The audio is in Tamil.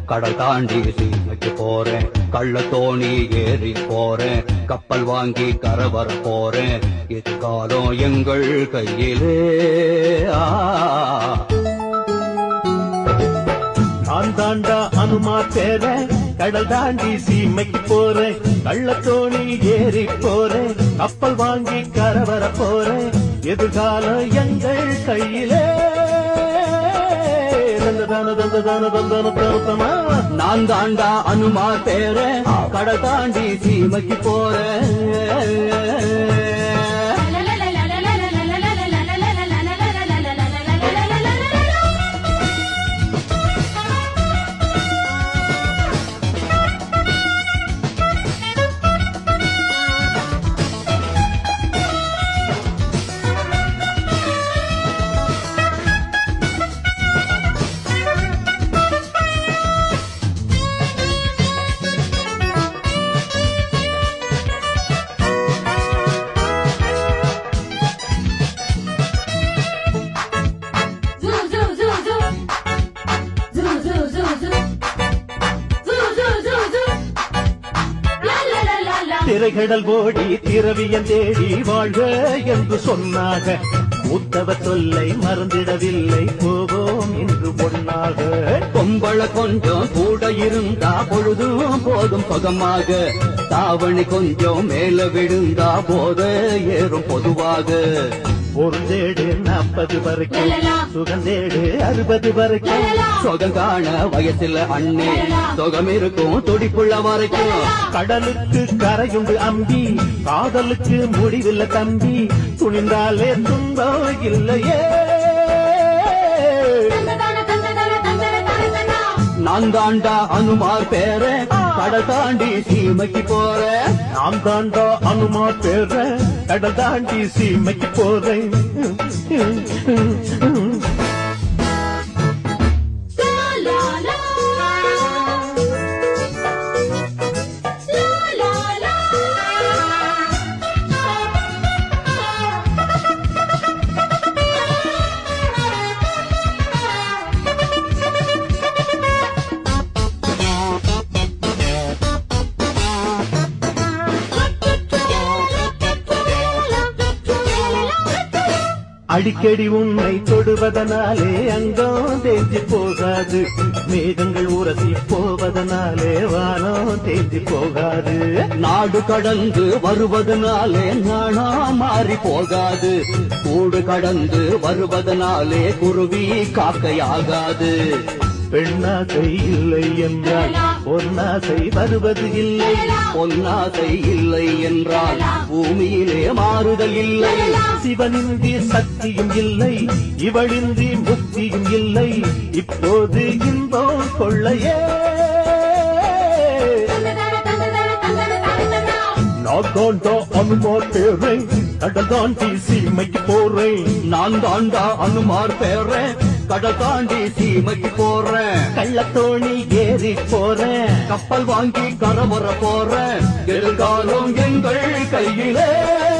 கடல் தாண்டி சீமைக்கு போறேன் கள்ளத்தோணி ஏறி போறேன் கப்பல் வாங்கி கரை வர போறேன் எதிர்காலம் எங்கள் கையிலே ஆ நான் தாண்டா அனுமா பேர கடல் தாண்டி சீமைக்கு போறேன் கள்ளத்தோணி ஏறி போறேன் கப்பல் வாங்கி கரவர போறேன் எதிர்காலம் எங்கள் கையிலே தந்ததான தந்ததான தந்தன தந்தமா நான் தாண்டா அனுமா பேர கடல் தாண்டி சீமைக்கு போறேன் திரைகடல் ஓடி திரவியம் தேடி வாழ்க என்று சொன்னாக மூத்தவர் சொல்லை மறந்திடவில்லை போவோம் என்று பொன்னாக பொம்பள கொஞ்சம் கூட இருந்தா பொழுதும் போதும் சுகமாக தாவணி கொஞ்சம் மேல விழுந்தா போத ஏறும் பொதுவாக பொருந்தேடு நாற்பது வரைக்கும் சுகந்தேடு அறுபது வரைக்கும் சுகம் காண வயசுல அண்ணே சுகம் இருக்கும் துடிப்புள்ள வரைக்கும் கடலுக்கு கரையுண்டு அம்பி காதலுக்கு முடிவில்ல தம்பி துணிந்தாலே துன்பம் இல்லையே நான் தாண்டா அனுமார் பேர கடல் தாண்டி சீமைக்கு போறேன் நான் தாண்டா அனுமா பேர கடல் தாண்டி சீமைக்கு போறேன் அடிக்கடி உன்னை தொடுவதனாலே அங்கம் தேஞ்சி போகாது மேகங்கள் உரசி போவதனாலே வானம் தேஞ்சி போகாது நாடு கடந்து வருவதனாலே நானா மாறி போகாது கூடு கடந்து வருவதனாலே குருவி காக்கையாகாது பெண்ணாசை இல்லை என்றால் பொன்னாசை வருவது இல்லை பொன்னாசை இல்லை என்றால் பூமியிலே மாறுதல் இல்லை சிவனின்றி சக்தியும் இல்லை இவளின்றி முக்தியும் இல்லை இப்போது இன்பம் கொள்ளையே நான் தாண்டா அனுமா பேரை கடல் தாண்டி சீமைக்கு போறேன் நான் தாண்டா அனுமார் பேரேன் கடல் தாண்டி சீமைக்கு போறேன் கள்ளத்தோணி ஏறி போறேன் கப்பல் வாங்கி கரை வர போறேன் எதிர்காலம் எங்கள் கையிலே